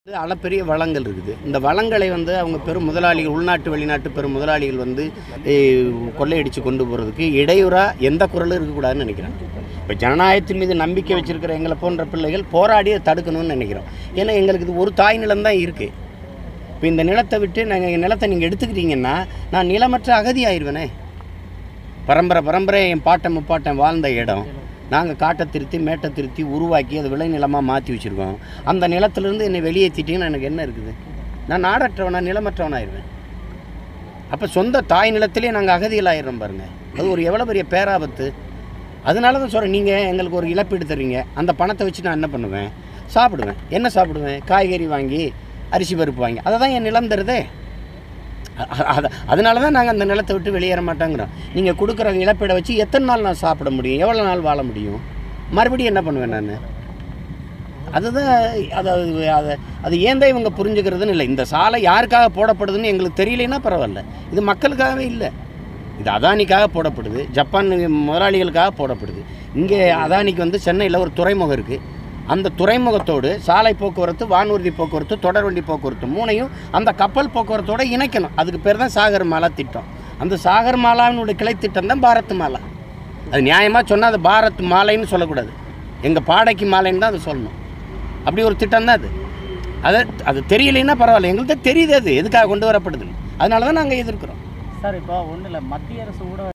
வந்து அளப்பெரிய வளங்கள் இருக்குது இந்த வளங்களை வந்து அவங்க பெரும் முதலாளிகள் உள்நாட்டு வெளிநாட்டு பெரும் முதலாளிகள் வந்து eh, கொள்ளையடித்து கொண்டு போகிறதுக்கு இடையூறாக எந்த குரலும் இருக்கக்கூடாதுன்னு நினைக்கிறேன் இப்போ ஜனநாயகத்தின் மீது நம்பிக்கை வச்சிருக்கிற எங்களை போன்ற பிள்ளைகள் போராடி அதை தடுக்கணும்னு நினைக்கிறோம் ஏன்னா எங்களுக்கு இது ஒரு தாய் நிலம் தான் இருக்குது இப்போ இந்த நிலத்தை விட்டு நாங்கள் நிலத்தை நீங்கள் எடுத்துக்கிட்டீங்கன்னா நான் நிலமற்ற அகதி ஆயிடுவேனே பரம்பரை பரம்பரை என் பாட்டன் முப்பாட்டன் வாழ்ந்த இடம் நாங்கள் காட்டை திருத்தி மேட்டை திருத்தி உருவாக்கி அதை விளை நிலமாக மாற்றி வச்சுருக்கோம் அந்த நிலத்திலேருந்து என்னை வெளியேற்றிட்டீங்கன்னா எனக்கு என்ன இருக்குது நான் நாடற்றவனா நிலமற்றவனாயிருவேன் அப்போ சொந்த தாய் நிலத்திலே நாங்கள் அகதிகள் ஆயிடுறோம் பாருங்கள் அது ஒரு எவ்வளோ பெரிய பேராபத்து அதனால தான் சொல்கிறேன் நீங்கள் எங்களுக்கு ஒரு இழப்பீடு தர்றீங்க அந்த பணத்தை வச்சு நான் என்ன பண்ணுவேன் சாப்பிடுவேன் என்ன சாப்பிடுவேன் காய்கறி வாங்கி அரிசி பருப்பு வாங்கி அதை தான் என் நிலம் தருதே அ- அது அதனால தான் நாங்கள் அந்த நிலத்தை விட்டு வெளியேற மாட்டோங்கிறோம் நீங்கள் கொடுக்குற இழப்பீடை வச்சு எத்தனை நாள் நான் சாப்பிட முடியும் எவ்வளோ நாள் வாழ முடியும் மறுபடியும் என்ன பண்ணுவேன் நான் அதுதான் அதாவது அதை அது ஏன் தான் இவங்க புரிஞ்சுக்கிறதுன்னு இல்லை இந்த சாலை யாருக்காக போடப்படுதுன்னு எங்களுக்கு தெரியலைன்னா பரவாயில்ல இது மக்களுக்காகவே இல்லை இது அதானிக்காக போடப்படுது ஜப்பான் முதலாளிகளுக்காக போடப்படுது இங்கே அதானிக்கு வந்து சென்னையில் ஒரு துறைமுகம் இருக்குது அந்த துறைமுகத்தோடு சாலை போக்குவரத்து வானூர்தி போக்குவரத்து தொடர்வண்டி போக்குவரத்து மூணையும் அந்த கப்பல் போக்குவரத்தோடு இணைக்கணும் அதுக்கு பேர் தான் சாகர் மாலா திட்டம் அந்த சாகர் மாலாவினுடைய கிளை திட்டம் தான் பாரத் மாலா அது நியாயமாக சொன்னால் அது பாரத் மாலைன்னு சொல்லக்கூடாது எங்கள் பாடைக்கு மாலைன்னு தான் அது சொல்லணும் அப்படி ஒரு திட்டம் தான் அது அதை அது தெரியலைன்னா பரவாயில்ல எங்களுக்கு தெரியுது அது எதுக்காக கொண்டு வரப்படுதுன்னு அதனால தான் நாங்கள் எதிர்க்கிறோம் சார் இப்போ ஒன்றும் இல்லை மத்திய அரசு கூட